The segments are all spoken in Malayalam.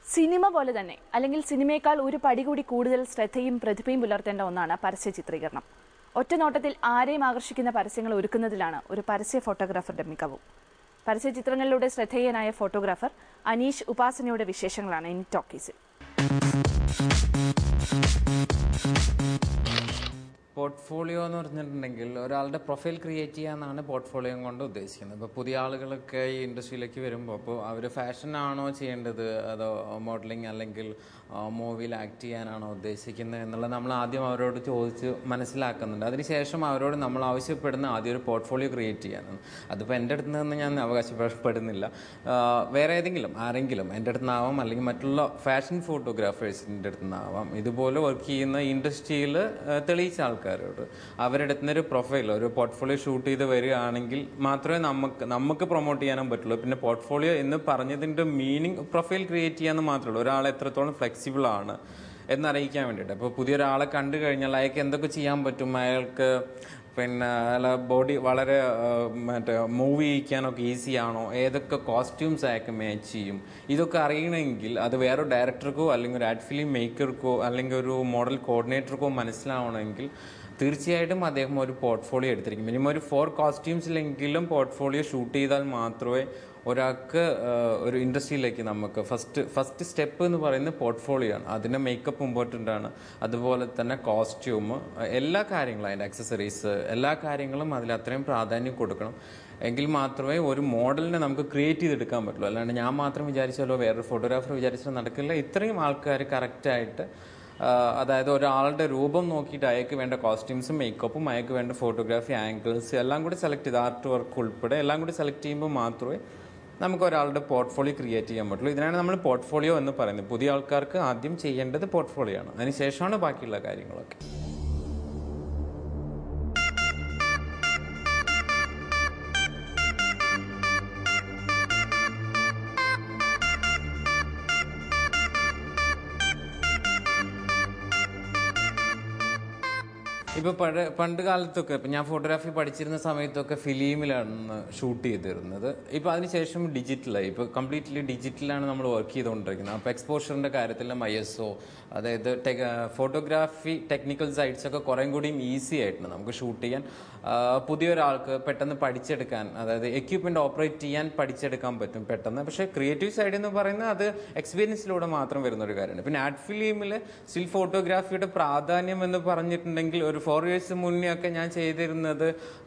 സിനിമ പോലെ തന്നെ അല്ലെങ്കിൽ സിനിമയേക്കാൾ ഒരു പടി കൂടി കൂടുതൽ ശ്രദ്ധയും പ്രതിഭയും പുലർത്തേണ്ട ഒന്നാണ് പരസ്യ ചിത്രീകരണം ഒറ്റ നോട്ടത്തിൽ ആരെയും ആകർഷിക്കുന്ന പരസ്യങ്ങൾ ഒരുക്കുന്നതിലാണ് ഒരു പരസ്യ ഫോട്ടോഗ്രാഫറുടെ മികവും പരസ്യ ചിത്രങ്ങളിലൂടെ ശ്രദ്ധേയനായ ഫോട്ടോഗ്രാഫർ അനീഷ് ഉപാസനയുടെ വിശേഷങ്ങളാണ് ഇനി ടോക്കീസിൽ പോർട്ട്ഫോളിയോ എന്ന് പറഞ്ഞിട്ടുണ്ടെങ്കിൽ ഒരാളുടെ പ്രൊഫൈൽ ക്രിയേറ്റ് ചെയ്യാന്നാണ് പോർട്ട്ഫോളിയോ കൊണ്ട് ഉദ്ദേശിക്കുന്നത് ഇപ്പോൾ പുതിയ ആളുകളൊക്കെ ഈ ഇൻഡസ്ട്രിയിലേക്ക് വരുമ്പോൾ അപ്പോൾ അവർ ഫാഷൻ ആണോ ചെയ്യേണ്ടത് അതോ മോഡലിംഗ് അല്ലെങ്കിൽ മൂവിയിൽ ആക്ട് ചെയ്യാനാണോ ഉദ്ദേശിക്കുന്നത് എന്നുള്ളത് നമ്മൾ ആദ്യം അവരോട് ചോദിച്ച് മനസ്സിലാക്കുന്നുണ്ട് അതിനുശേഷം അവരോട് നമ്മൾ ആവശ്യപ്പെടുന്ന ആദ്യം ഒരു പോർട്ട്ഫോളിയോ ക്രിയേറ്റ് ചെയ്യാനാണ് അതിപ്പോൾ എൻ്റെ അടുത്ത് നിന്ന് ഞാൻ അവകാശപ്പെടുന്നില്ല ആ, വേറെ ഏതെങ്കിലും ആരെങ്കിലും എൻ്റെ അടുത്ത് നിന്നാവാം അല്ലെങ്കിൽ മറ്റുള്ള ഫാഷൻ ഫോട്ടോഗ്രാഫേഴ്സിൻ്റെ അടുത്ത് നിന്നാവാം ഇതുപോലെ വർക്ക് ചെയ്യുന്ന ഇൻഡസ്ട്രിയിൽ തെളിയിച്ച ആൾക്കാരോട് അവരുടെ അടുത്ത് നിന്ന് ഒരു പ്രൊഫൈൽ ഒരു പോർട്ട്ഫോളിയോ ഷൂട്ട് ചെയ്ത് വരികയാണെങ്കിൽ മാത്രമേ നമുക്ക് നമുക്ക് പ്രൊമോട്ട് ചെയ്യാനും പറ്റുള്ളൂ പിന്നെ പോർട്ട്ഫോളിയോ എന്ന് പറഞ്ഞതിൻ്റെ മീനിങ് പ്രൊഫൈൽ ക്രിയേറ്റ് ചെയ്യാന്ന് മാത്രമേ ഉള്ളൂ ഒരാൾ എത്രത്തോളം ഫ്ലെക്സിബിൾ ആണ് എന്നറിയിക്കാൻ വേണ്ടിയിട്ട് അപ്പോൾ പുതിയൊരാളെ കണ്ടു കഴിഞ്ഞാൽ അയാൾക്ക് എന്തൊക്കെ ചെയ്യാൻ പറ്റും അയാൾക്ക് പിന്നെ അയാളെ ബോഡി വളരെ ആ, മറ്റേ മൂവ് ചെയ്യിക്കാനൊക്കെ ഈസി ആണോ ഏതൊക്കെ കോസ്റ്റ്യൂംസ് അയാൾക്ക് മാച്ച് ചെയ്യും ഇതൊക്കെ അറിയണമെങ്കിൽ അത് വേറെ ഡയറക്ടർക്കോ അല്ലെങ്കിൽ ഒരു ആഡ് ഫിലിം മേക്കർക്കോ അല്ലെങ്കിൽ ഒരു മോഡൽ കോർഡിനേറ്റർക്കോ മനസ്സിലാവണമെങ്കിൽ തീർച്ചയായിട്ടും അദ്ദേഹം ഒരു പോർട്ട്ഫോളിയോ എടുത്തിരിക്കും മിനിമം ഒരു ഫോർ കോസ്റ്റ്യൂംസിലെങ്കിലും പോർട്ട്ഫോളിയോ ഷൂട്ട് ചെയ്താൽ മാത്രമേ ഒരാൾക്ക് ആ, ഒരു ഇൻഡസ്ട്രിയിലേക്ക് നമുക്ക് ഫസ്റ്റ് ഫസ്റ്റ് സ്റ്റെപ്പ് എന്ന് പറയുന്നത് പോർട്ട്ഫോളിയോ ആണ് അതിന് മേക്കപ്പ് ഇമ്പോർട്ടൻ്റ് ആണ് അതുപോലെ തന്നെ കോസ്റ്റ്യൂം എല്ലാ കാര്യങ്ങളും അതിൻ്റെ അക്സസറീസ് എല്ലാ കാര്യങ്ങളും അതിൽ അത്രയും പ്രാധാന്യം കൊടുക്കണം എങ്കിൽ മാത്രമേ ഒരു മോഡലിനെ നമുക്ക് ക്രിയേറ്റ് ചെയ്തെടുക്കാൻ പറ്റുള്ളൂ അല്ലാണ്ട് ഞാൻ മാത്രം വിചാരിച്ചാലോ വേറൊരു ഫോട്ടോഗ്രാഫർ വിചാരിച്ചാലോ നടക്കില്ല ഇത്രയും ആൾക്കാർ കറക്റ്റായിട്ട് ആഹ് അതായത് ഒരാളുടെ രൂപം നോക്കിയിട്ട് അയാൾക്ക് വേണ്ട കോസ്റ്റ്യൂംസും മേക്കപ്പും അയാൾക്ക് വേണ്ട ഫോട്ടോഗ്രാഫി ആംഗിൾസ് എല്ലാം കൂടി സെലക്ട് ചെയ്ത് ആർട്ട് വർക്ക് ഉൾപ്പെടെ എല്ലാം കൂടി സെലക്ട് ചെയ്യുമ്പോൾ മാത്രമേ നമുക്ക് ഒരാളുടെ പോർട്ട്ഫോളിയോ ക്രിയേറ്റ് ചെയ്യാൻ പറ്റുള്ളൂ ഇതിനാണ് നമ്മൾ പോർട്ട്ഫോളിയോ എന്ന് പറയുന്നത് പുതിയ ആൾക്കാർക്ക് ആദ്യം ചെയ്യേണ്ടത് പോർട്ട്ഫോളിയോ ആണ് അതിനുശേഷമാണ് ബാക്കിയുള്ള കാര്യങ്ങളൊക്കെ ഇപ്പൊ പഴ പണ്ട് കാലത്തൊക്കെ ഇപ്പൊ ഞാൻ ഫോട്ടോഗ്രാഫി പഠിച്ചിരുന്ന സമയത്തൊക്കെ ഫിലിമിലാണ് ഷൂട്ട് ചെയ്തിരുന്നത് ഇപ്പൊ അതിനുശേഷം ഡിജിറ്റലായി ഇപ്പൊ കംപ്ലീറ്റ്ലി ഡിജിറ്റലാണ് നമ്മൾ വർക്ക് ചെയ്തുകൊണ്ടിരിക്കുന്നത് അപ്പൊ എക്സ്പോഷറിന്റെ കാര്യത്തിലും ഐ എസ് ഒ അതായത് ഫോട്ടോഗ്രാഫി ടെക്നിക്കൽ സൈഡ്സ് ഒക്കെ കുറേ കൂടിയും ഈസി ആയിട്ടുണ്ട് നമുക്ക് ഷൂട്ട് ചെയ്യാൻ ആ, പുതിയൊരാൾക്ക് പെട്ടെന്ന് പഠിച്ചെടുക്കാൻ അതായത് എക്യുപ്മെന്റ് ഓപ്പറേറ്റ് ചെയ്യാൻ പഠിച്ചെടുക്കാൻ പറ്റും പെട്ടെന്ന് പക്ഷേ ക്രിയേറ്റീവ് സൈഡ് എന്ന് പറയുന്നത് അത് എക്സ്പീരിയൻസിലൂടെ മാത്രം വരുന്ന ഒരു കാര്യമാണ് പിന്നെ ആഡ് ഫിലിമിൽ സ്റ്റിൽ ഫോട്ടോഗ്രാഫിയുടെ പ്രാധാന്യം എന്ന് പറഞ്ഞിട്ടുണ്ടെങ്കിൽ ഒരു ഫോർ ഇയേഴ്സ് മുന്നേ ഒക്കെ ഞാൻ ചെയ്തിരുന്നത്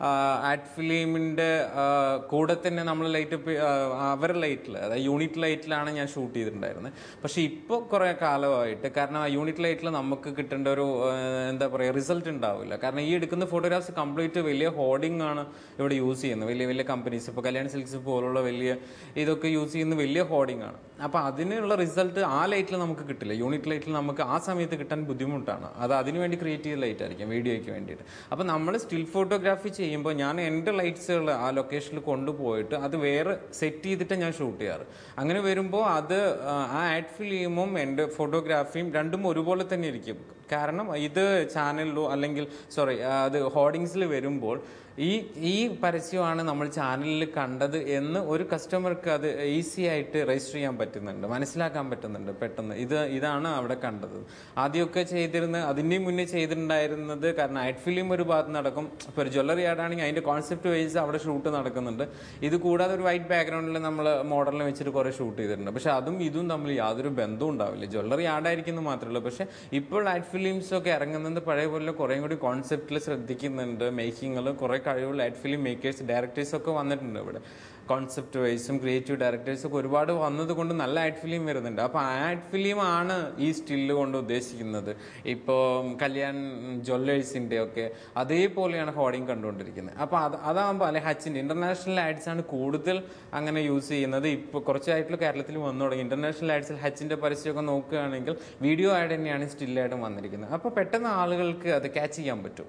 ആഡ് ഫിലിമിന്റെ കൂടെ തന്നെ നമ്മൾ ലൈറ്റ് അവർ ലൈറ്റിൽ അതായത് യൂണിറ്റ് ലൈറ്റിലാണ് ഞാൻ ഷൂട്ട് ചെയ്തിട്ടുണ്ടായിരുന്നത് പക്ഷെ ഇപ്പോൾ കുറെ കാലമായിട്ട് കാരണം ആ യൂണിറ്റ് ലൈറ്റിൽ നമുക്ക് കിട്ടേണ്ട ഒരു ആ, എന്താ പറയുക റിസൾട്ട് ഉണ്ടാവില്ല കാരണം ഈ എടുക്കുന്ന ഫോട്ടോഗ്രാഫ്സ് കംപ്ലീറ്റ് വലിയ ഹോർഡിംഗ് ആണ് ഇവിടെ യൂസ് ചെയ്യുന്നത് വലിയ വലിയ കമ്പനീസ് ഇപ്പോൾ കല്യാൺ സിൽക്സ് പോലുള്ള വലിയ ഇതൊക്കെ യൂസ് ചെയ്യുന്ന വലിയ ഹോർഡിംഗ് ആണ് അപ്പോൾ അതിനുള്ള റിസൾട്ട് ആ ലൈറ്റിൽ നമുക്ക് കിട്ടില്ല യൂണിറ്റ് ലൈറ്റിൽ നമുക്ക് ആ സമയത്ത് കിട്ടാൻ ബുദ്ധിമുട്ടാണ് അത് അതിനു വേണ്ടി ക്രിയേറ്റ് ചെയ്ത ലൈറ്റ് ആയിരിക്കും വീഡിയോയ്ക്ക് വേണ്ടിയിട്ട് അപ്പോൾ നമ്മൾ സ്റ്റിൽ ഫോട്ടോഗ്രാഫി ചെയ്യുമ്പോൾ ഞാൻ എൻ്റെ ലൈറ്റ്സുകൾ ആ ലൊക്കേഷനിൽ കൊണ്ടുപോയിട്ട് അത് വേറെ സെറ്റ് ചെയ്തിട്ട് ഞാൻ ഷൂട്ട് ചെയ്യാറ് അങ്ങനെ വരുമ്പോൾ അത് ആ, ആ ആഡ് ഫിലിമും എൻ്റെ ഫോട്ടോഗ്രാഫിയും രണ്ടും ഒരുപോലെ തന്നെ ഇരിക്കും കാരണം ഇത് ചാനലിലോ അല്ലെങ്കിൽ സോറി അത് ഹോർഡിങ്സിൽ വരുമ്പോൾ ഈ ഈ പരസ്യമാണ് നമ്മൾ ചാനലിൽ കണ്ടത് എന്ന് ഒരു കസ്റ്റമർക്ക് അത് ഈസി ആയിട്ട് രജിസ്റ്റർ ചെയ്യാൻ പറ്റുന്നുണ്ട് മനസ്സിലാക്കാൻ പറ്റുന്നുണ്ട് പെട്ടെന്ന് ഇത് ഇതാണ് അവിടെ കണ്ടത് ആദ്യമൊക്കെ ചെയ്തിരുന്ന അതിൻ്റെ മുന്നേ ചെയ്തിട്ടുണ്ടായിരുന്നത് കാരണം ആഡ് ഫിലിം ഒരു ഭാഗത്ത് നടക്കും ഇപ്പോൾ ഒരു ജ്വല്ലറി ആഡാണെങ്കിൽ അതിൻ്റെ കോൺസെപ്റ്റ് വൈസ് അവിടെ ഷൂട്ട് നടക്കുന്നുണ്ട് ഇത് കൂടാതെ ഒരു വൈറ്റ് ബാക്ക്ഗ്രൗണ്ടിൽ നമ്മൾ മോഡലിനെ വെച്ചിട്ട് കുറേ ഷൂട്ട് ചെയ്തിട്ടുണ്ട് പക്ഷെ അതും ഇതും തമ്മിൽ യാതൊരു ബന്ധവും ഉണ്ടാവില്ല ജ്വല്ലറി ആഡായിരിക്കുന്നു മാത്രമേ ഉള്ളൂ പക്ഷെ ഇപ്പോൾ ആഡ് ഫിലിംസ് ഒക്കെ ഇറങ്ങുന്നത് പഴയ പോലെ കുറേ കൂടി കോൺസെപ്റ്റിൽ ശ്രദ്ധിക്കുന്നുണ്ട് മേക്കിങ്ങിൽ കുറേ കഴിവുള്ള ആഡ് ഫിലിം മേക്കേഴ്സ് ഡയറക്ടേഴ്സ് ഒക്കെ വന്നിട്ടുണ്ട് ഇവിടെ കോൺസെപ്റ്റ് വൈസും ക്രിയേറ്റീവ് ഡയറക്ടേഴ്സ് ഒക്കെ ഒരുപാട് വന്നത് കൊണ്ട് നല്ല ആഡ് ഫിലിം വരുന്നുണ്ട് അപ്പോൾ ആഡ് ഫിലിം ആണ് ഈ സ്റ്റില്ല് കൊണ്ട് ഉദ്ദേശിക്കുന്നത് ഇപ്പോൾ കല്യാൺ ജ്വല്ലേഴ്സിൻ്റെ ഒക്കെ അതേപോലെയാണ് ഹോർഡിങ് കണ്ടുകൊണ്ടിരിക്കുന്നത് അപ്പോൾ അത് അതാകുമ്പോൾ അല്ലെ ഹച്ചിൻ്റെ ഇന്റർനാഷണൽ ആഡ്സ് ആണ് കൂടുതൽ അങ്ങനെ യൂസ് ചെയ്യുന്നത് ഇപ്പോൾ കുറച്ചായിട്ടുള്ള കേരളത്തിൽ വന്നു തുടങ്ങി ഇന്റർനാഷണൽ ആഡ്സിൽ ഹച്ചിൻ്റെ പരസ്യമൊക്കെ നോക്കുകയാണെങ്കിൽ വീഡിയോ ആഡ് തന്നെയാണ് സ്റ്റില്ലായിട്ടും വന്നിരിക്കുന്നത് അപ്പോൾ പെട്ടെന്ന് ആളുകൾക്ക് അത് ക്യാച്ച് ചെയ്യാൻ പറ്റും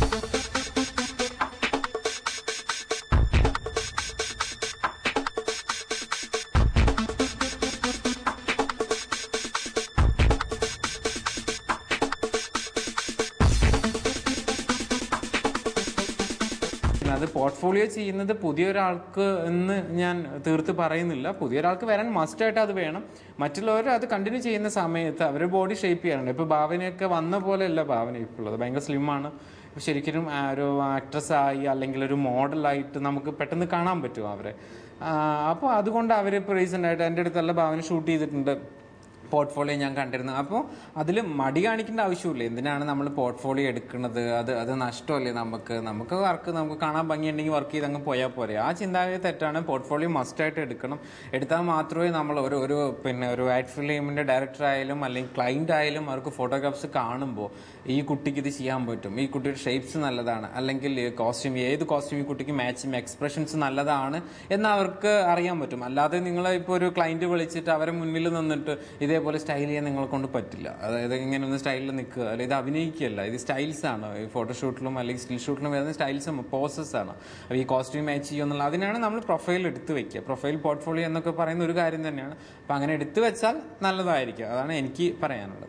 അത് പോർട്ട്ഫോളിയോ ചെയ്യുന്നത് പുതിയൊരാൾക്ക് എന്ന് ഞാൻ തീർത്ത് പറയുന്നില്ല പുതിയൊരാൾക്ക് വരാൻ മസ്റ്റായിട്ട് അത് വേണം മറ്റുള്ളവർ അത് കണ്ടിന്യൂ ചെയ്യുന്ന സമയത്ത് അവർ ബോഡി ഷേപ്പ് ചെയ്യാറുണ്ട് ഇപ്പോൾ ഭാവനയൊക്കെ വന്ന പോലെയല്ല ഭാവന ഇപ്പോൾ ഉള്ളത് ഭയങ്കര സ്ലിമ്മാണ് ശരിക്കും ആ ഒരു ആക്ട്രസ് ആയി അല്ലെങ്കിൽ ഒരു മോഡലായിട്ട് നമുക്ക് പെട്ടെന്ന് കാണാൻ പറ്റും അവരെ അപ്പോൾ അതുകൊണ്ട് അവർ ഇപ്പോൾ റീസെൻ്റ് ആയിട്ട് എൻ്റെ അടുത്തുള്ള ഭാവന ഷൂട്ട് ചെയ്തിട്ടുണ്ട് പോർട്ട്ഫോളിയോ ഞാൻ കണ്ടിരുന്നു അപ്പോൾ അതിൽ മടി കാണിക്കേണ്ട ആവശ്യമില്ല എന്തിനാണ് നമ്മൾ പോർട്ട്ഫോളിയോ എടുക്കുന്നത് അത് അത് നഷ്ടമല്ലേ നമുക്ക് നമുക്ക് വർക്ക് നമുക്ക് കാണാൻ ഭംഗിയുണ്ടെങ്കിൽ വർക്ക് ചെയ്ത് അങ്ങ് പോയാൽ പോരെ ആ ചിന്താഗതി തെറ്റാണ് പോർട്ട്ഫോളിയോ മസ്റ്റായിട്ട് എടുക്കണം എടുത്താൽ മാത്രമേ നമ്മൾ ഒരു ഒരു പിന്നെ ഒരു ആഡ് ഫിലിമിൻ്റെ ഡയറക്ടർ ആയാലും അല്ലെങ്കിൽ ക്ലൈൻ്റ് ആയാലും അവർക്ക് ഫോട്ടോഗ്രാഫ്സ് കാണുമ്പോൾ ഈ കുട്ടിക്ക് ഇത് ചെയ്യാൻ പറ്റും ഈ കുട്ടിയുടെ ഷേപ്സ് നല്ലതാണ് അല്ലെങ്കിൽ കോസ്റ്റ്യൂം ഏത് കോസ്റ്റ്യൂം ഈ കുട്ടിക്ക് മാച്ചും എക്സ്പ്രഷൻസ് നല്ലതാണ് എന്ന് അവർക്ക് അറിയാൻ പറ്റും അല്ലാതെ നിങ്ങൾ ഇപ്പോൾ ഒരു ക്ലൈൻറ്റ് വിളിച്ചിട്ട് അവരെ മുന്നിൽ നിന്നിട്ട് ഇതേപോലെ സ്റ്റൈൽ ചെയ്യാൻ നിങ്ങളെ കൊണ്ട് പറ്റില്ല അതായത് ഇങ്ങനെ ഒന്ന് സ്റ്റൈലിൽ നിൽക്കുക അല്ലെങ്കിൽ ഇത് അഭിനയിക്കുകയല്ല ഇത് സ്റ്റൈൽസ് ആണ് ഈ ഫോട്ടോഷൂട്ടിലും അല്ലെങ്കിൽ സ്റ്റിൽ ഷൂട്ടിലും വരുന്ന സ്റ്റൈൽസ് പോസസ് ആണ് അപ്പോൾ ഈ കോസ്റ്റ്യൂം മാച്ച് ചെയ്യുക എന്നുള്ള അതിനാണ് നമ്മൾ പ്രൊഫൈൽ എടുത്ത് വെക്കുക പ്രൊഫൈൽ പോർട്ട്ഫോളിയോ എന്നൊക്കെ പറയുന്ന ഒരു കാര്യം തന്നെയാണ് അപ്പോൾ അങ്ങനെ എടുത്തു വെച്ചാൽ നല്ലതായിരിക്കും അതാണ് എനിക്ക് പറയാനുള്ളത്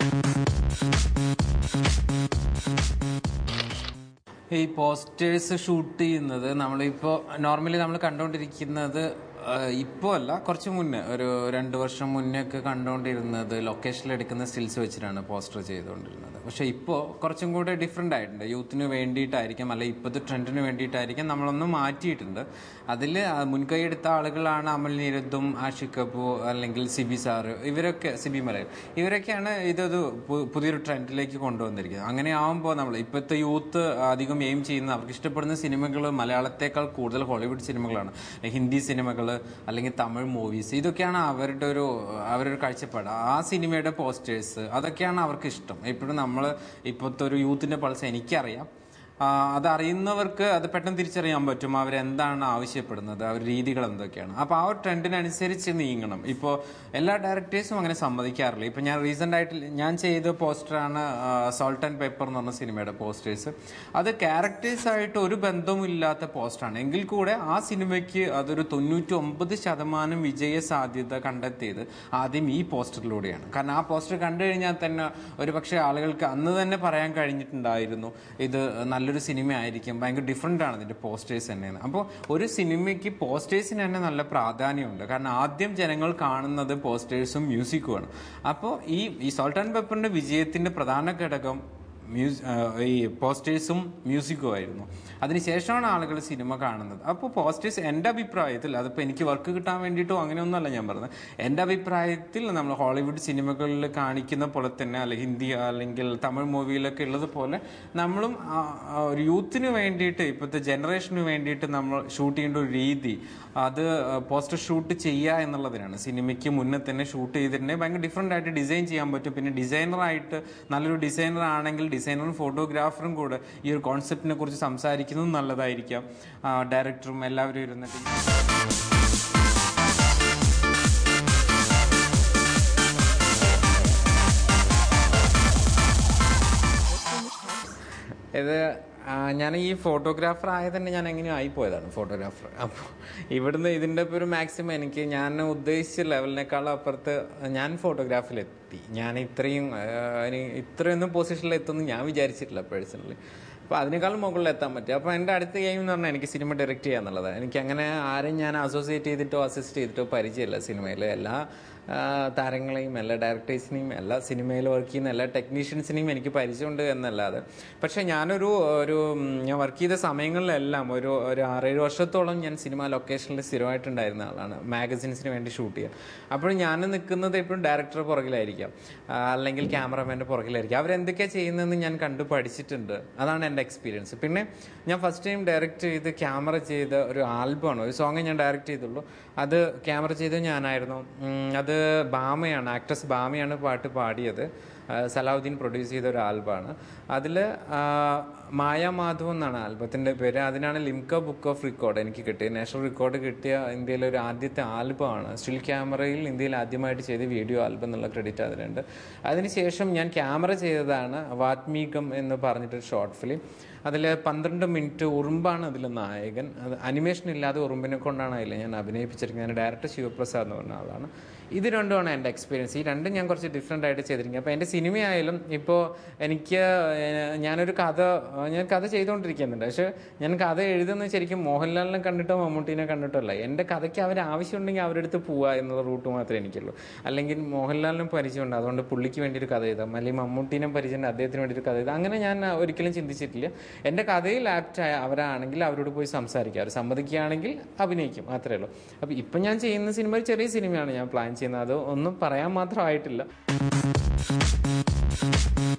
ഈ പോസ്റ്റേഴ്സ് ഷൂട്ട് ചെയ്യുന്നത് നമ്മളിപ്പോൾ നോർമലി നമ്മൾ കണ്ടുകൊണ്ടിരിക്കുന്നത് ഇപ്പോൾ അല്ല കുറച്ച് മുന്നേ ഒരു രണ്ട് വർഷം മുന്നേ ഒക്കെ കണ്ടുകൊണ്ടിരുന്നത് ലൊക്കേഷനിൽ എടുക്കുന്ന സ്റ്റിൽസ് വെച്ചിട്ടാണ് പോസ്റ്റർ ചെയ്തുകൊണ്ടിരുന്നത് പക്ഷേ ഇപ്പോൾ കുറച്ചും കൂടെ ഡിഫറെൻ്റ് ആയിട്ടുണ്ട് യൂത്തിന് വേണ്ടിയിട്ടായിരിക്കും അല്ലെ ഇപ്പോഴത്തെ ട്രെൻഡിന് വേണ്ടിയിട്ടായിരിക്കും നമ്മളൊന്ന് മാറ്റിയിട്ടുണ്ട് അതിൽ മുൻകൈ എടുത്ത ആളുകളാണ് അമൽ നീരദും ആഷിഖ് കപൂർ അല്ലെങ്കിൽ സിബി സാറ് ഇവരൊക്കെ സിബി മലയൻ ഇവരൊക്കെയാണ് ഇതൊരു പു- പുതിയൊരു ട്രെൻഡിലേക്ക് കൊണ്ടുവന്നിരിക്കുന്നത് അങ്ങനെ ആകുമ്പോൾ നമ്മൾ ഇപ്പോഴത്തെ യൂത്ത് അധികം എയിം ചെയ്യുന്ന അവർക്ക് ഇഷ്ടപ്പെടുന്ന സിനിമകൾ മലയാളത്തേക്കാൾ കൂടുതൽ ഹോളിവുഡ് സിനിമകളാണ് ഹിന്ദി സിനിമകൾ അല്ലെങ്കിൽ തമിഴ് മൂവീസ് ഇതൊക്കെയാണ് അവരുടെ ഒരു അവരുടെ ഒരു കാഴ്ചപ്പാട് ആ സിനിമയുടെ പോസ്റ്റേഴ്സ് അതൊക്കെയാണ് അവർക്ക് ഇഷ്ടം എപ്പോഴും നമ്മൾ ഇപ്പോഴത്തെ ഒരു യൂത്തിൻ്റെ പൾസ് എനിക്കറിയാം ആ, അതറിയുന്നവർക്ക് അത് പെട്ടെന്ന് തിരിച്ചറിയാൻ പറ്റും അവരെന്താണ് ആവശ്യപ്പെടുന്നത് അവർ രീതികൾ എന്തൊക്കെയാണ് അപ്പോൾ ആ ഒരു ട്രെൻഡിനനുസരിച്ച് നീങ്ങണം ഇപ്പോൾ എല്ലാ ഡയറക്ടേഴ്സും അങ്ങനെ സമ്മതിക്കാറില്ല ഇപ്പോൾ ഞാൻ റീസെൻ്റ് ആയിട്ട് ഞാൻ ചെയ്ത പോസ്റ്ററാണ് സോൾട്ട് ആൻഡ് പേപ്പർ എന്ന് പറഞ്ഞ സിനിമയുടെ പോസ്റ്റേഴ്സ് അത് ക്യാരക്ടേഴ്സായിട്ട് ഒരു ബന്ധവുമില്ലാത്ത പോസ്റ്ററാണ് എങ്കിൽ കൂടെ ആ സിനിമയ്ക്ക് അതൊരു തൊണ്ണൂറ്റി ഒമ്പത് ശതമാനം വിജയ സാധ്യത കണ്ടെത്തിയത് ആദ്യം ഈ പോസ്റ്ററിലൂടെയാണ് കാരണം ആ പോസ്റ്റർ കണ്ടു കഴിഞ്ഞാൽ തന്നെ ഒരു പക്ഷേ ആളുകൾക്ക് അന്ന് തന്നെ പറയാൻ കഴിഞ്ഞിട്ടുണ്ടായിരുന്നു ഇത് നല്ലൊരു സിനിമ ആയിരിക്കും ഭയങ്കര ഡിഫറെൻ്റ് ആണ് ഇതിൻ്റെ പോസ്റ്റേഴ്സ് തന്നെയാണ് അപ്പോൾ ഒരു സിനിമയ്ക്ക് പോസ്റ്റേഴ്സിന് തന്നെ നല്ല പ്രാധാന്യമുണ്ട് കാരണം ആദ്യം ജനങ്ങൾ കാണുന്നത് പോസ്റ്റേഴ്സും മ്യൂസിക്കുമാണ് അപ്പോൾ ഈ ഈ സോൾട്ട് ആൻഡ് പെപ്പറിൻ്റെ വിജയത്തിൻ്റെ പ്രധാന ഘടകം മ്യൂസ് ഈ പോസ്റ്റേഴ്സും മ്യൂസിക്കും ആയിരുന്നു അതിനുശേഷമാണ് ആളുകൾ സിനിമ കാണുന്നത് അപ്പോൾ പോസ്റ്റേഴ്സ് എൻ്റെ അഭിപ്രായത്തിൽ അതിപ്പോൾ എനിക്ക് വർക്ക് കിട്ടാൻ വേണ്ടിയിട്ടോ അങ്ങനെയൊന്നുമല്ല ഞാൻ പറഞ്ഞത് എൻ്റെ അഭിപ്രായത്തിൽ നമ്മൾ ഹോളിവുഡ് സിനിമകളിൽ കാണിക്കുന്ന പോലെ തന്നെ അല്ലെങ്കിൽ ഹിന്ദി അല്ലെങ്കിൽ തമിഴ് മൂവിയിലൊക്കെ ഉള്ളത് പോലെ നമ്മളും ആ, ആ, ഒരു യൂത്തിന് വേണ്ടിയിട്ട് ഇപ്പോഴത്തെ ജനറേഷന് വേണ്ടിയിട്ട് നമ്മൾ ഷൂട്ട് ചെയ്യേണ്ട ഒരു രീതി അത് പോസ്റ്റർ ഷൂട്ട് ചെയ്യുക എന്നുള്ളതിനാണ് സിനിമയ്ക്ക് മുന്നേ തന്നെ ഷൂട്ട് ചെയ്തിട്ടുണ്ടെങ്കിൽ ഭയങ്കര ഡിഫറെൻ്റ് ആയിട്ട് ഡിസൈൻ ചെയ്യാൻ പറ്റും പിന്നെ ഡിസൈനറായിട്ട് നല്ലൊരു ഡിസൈനർ ആണെങ്കിൽ ഡിസൈനറും ഫോട്ടോഗ്രാഫറും കൂടെ ഈ ഒരു കോൺസെപ്റ്റിനെ കുറിച്ച് സംസാരിക്കുന്നത് നല്ലതായിരിക്കാം ഡയറക്ടറും എല്ലാവരും ഇരുന്നിട്ട് ഇത് ആ, ഞാൻ ഈ ഫോട്ടോഗ്രാഫർ ആയത് തന്നെ ഞാൻ എങ്ങനെയോ ആയിപ്പോയതാണ് ഫോട്ടോഗ്രാഫർ അപ്പോൾ ഇവിടുന്ന് ഇതിൻ്റെ ഇപ്പോൾ ഒരു മാക്സിമം എനിക്ക് ഞാൻ ഉദ്ദേശിച്ച ലെവലിനേക്കാളും അപ്പുറത്ത് ഞാൻ ഫോട്ടോഗ്രാഫിലെത്തി ഞാൻ ഇത്രയും ആ, ഇനി ഇത്രയൊന്നും പൊസിഷനിൽ എത്തുമെന്ന് ഞാൻ വിചാരിച്ചിട്ടില്ല പേഴ്സണലി അപ്പോൾ അതിനേക്കാളും മുകളിൽ എത്താൻ പറ്റും അപ്പോൾ എൻ്റെ അടുത്ത ഗെയിം എന്ന് പറഞ്ഞാൽ എനിക്ക് സിനിമ ഡയറക്റ്റ് ചെയ്യുക എന്നുള്ളതാണ് എനിക്ക് അങ്ങനെ ആരെയും ഞാൻ അസോസിയേറ്റ് ചെയ്തിട്ടോ അസിസ്റ്റ് ചെയ്തിട്ടോ പരിചയമില്ല സിനിമയിൽ എല്ലാ ആ, താരങ്ങളെയും എല്ലാ ഡയറക്ടേഴ്സിനെയും എല്ലാ സിനിമയിൽ വർക്ക് ചെയ്യുന്ന എല്ലാ ടെക്നീഷ്യൻസിനെയും എനിക്ക് പരിചയമുണ്ട് എന്നല്ലാതെ പക്ഷേ ഞാനൊരു ഒരു ഉം, ഞാൻ വർക്ക് ചെയ്ത സമയങ്ങളിലെല്ലാം ഒരു ഒരു ആറേഴ് വർഷത്തോളം ഞാൻ സിനിമ ലൊക്കേഷനിൽ സ്ഥിരമായിട്ടുണ്ടായിരുന്ന ആളാണ് മാഗസിൻസിന് വേണ്ടി ഷൂട്ട് ചെയ്യാൻ അപ്പോൾ ഞാൻ നിൽക്കുന്നത് എപ്പോഴും ഡയറക്ടർ പുറകിലായിരിക്കാം ആ, അല്ലെങ്കിൽ ക്യാമറമാൻ്റെ പുറകിലായിരിക്കും അവരെന്തൊക്കെയാണ് ചെയ്യുന്നതെന്ന് ഞാൻ കണ്ടു പഠിച്ചിട്ടുണ്ട് അതാണ് എൻ്റെ എക്സ്പീരിയൻസ് പിന്നെ ഞാൻ ഫസ്റ്റ് ടൈം ഡയറക്റ്റ് ചെയ്ത് ക്യാമറ ചെയ്ത ഒരു ആൽബമാണ് ഒരു സോങ് ഞാൻ ഡയറക്റ്റ് ചെയ്തുള്ളൂ അത് ക്യാമറ ചെയ്തത് ഞാനായിരുന്നു ഉം, അത് ബാമയാണ് ആക്ട്രസ് ബാമയാണ് പാട്ട് പാടിയത് ആ, സലാഹുദ്ദീൻ പ്രൊഡ്യൂസ് ചെയ്ത ഒരു ആൽബമാണ് അതിൽ മായ മാധവ് എന്നാണ് ആൽബത്തിൻ്റെ പേര് അതിനാണ് ലിംക ബുക്ക് ഓഫ് റെക്കോർഡ് എനിക്ക് കിട്ടിയത് നാഷണൽ റെക്കോർഡ് കിട്ടിയ ഇന്ത്യയിലെ ഒരു ആദ്യത്തെ ആൽബമാണ് സ്റ്റിൽ ക്യാമറയിൽ ഇന്ത്യയിൽ ആദ്യമായിട്ട് ചെയ്ത വീഡിയോ ആൽബം എന്നുള്ള ക്രെഡിറ്റ് അതിനുണ്ട് അതിനുശേഷം ഞാൻ ക്യാമറ ചെയ്തതാണ് വാത്മീകം എന്ന് പറഞ്ഞിട്ടൊരു ഷോർട്ട് ഫിലിം അതിൽ പന്ത്രണ്ട് മിനിറ്റ് ഉറുമ്പാണ് അതിൽ നായകൻ അത് അനിമേഷൻ ഇല്ലാതെ ഉറുമ്പിനെ കൊണ്ടാണ് അതിൽ ഞാൻ അഭിനയിപ്പിച്ചിരിക്കുന്നത് ഞാൻ ഡയറക്ടർ ശിവപ്രസാദ് എന്ന് പറഞ്ഞ ആളാണ് ഇത് രണ്ടുമാണ് എൻ്റെ എക്സ്പീരിയൻസ് ഈ രണ്ടും ഞാൻ കുറച്ച് ഡിഫറെൻ്റ് ആയിട്ട് ചെയ്തിരിക്കുന്നത് അപ്പോൾ എൻ്റെ സിനിമയായാലും ഇപ്പോൾ എനിക്ക് ഏഹ്, ഞാനൊരു കഥ ഞാൻ കഥ ചെയ്തുകൊണ്ടിരിക്കുന്നുണ്ട് പക്ഷേ ഞാൻ കഥ എഴുതുന്നത് ശരിക്കും മോഹൻലാലിനെ കണ്ടിട്ടോ മമ്മൂട്ടീനെ കണ്ടിട്ടോ അല്ല എൻ്റെ കഥയ്ക്ക് അവർ ആവശ്യമുണ്ടെങ്കിൽ അവരുടെ അടുത്ത് പോവുക എന്നുള്ള റൂട്ട് മാത്രമേ എനിക്കുള്ളൂ അല്ലെങ്കിൽ മോഹൻലാലിനും പരിചയമുണ്ട് അതുകൊണ്ട് പുള്ളിക്ക് വേണ്ടി ഒരു കഥ എഴുതാം അല്ലെങ്കിൽ മമ്മൂട്ടീനെ പരിചയമുണ്ട് അദ്ദേഹത്തിന് വേണ്ടി ഒരു കഥ എഴുതാം അങ്ങനെ ഞാൻ ഒരിക്കലും ചിന്തിച്ചിട്ടില്ല എൻ്റെ കഥയിൽ ആപ്റ്റ് ആയ അവരാണെങ്കിൽ അവരോട് പോയി സംസാരിക്കുക അവർ സമ്മതിക്കുകയാണെങ്കിൽ അഭിനയിക്കും അത്രേ ഉള്ളൂ അപ്പോൾ ഇപ്പം ഞാൻ ചെയ്യുന്ന സിനിമ ഒരു ചെറിയ സിനിമയാണ് ഞാൻ പ്ലാൻ ചെയ്യുന്നത് അത് ഒന്നും പറയാൻ മാത്രമായിട്ടില്ല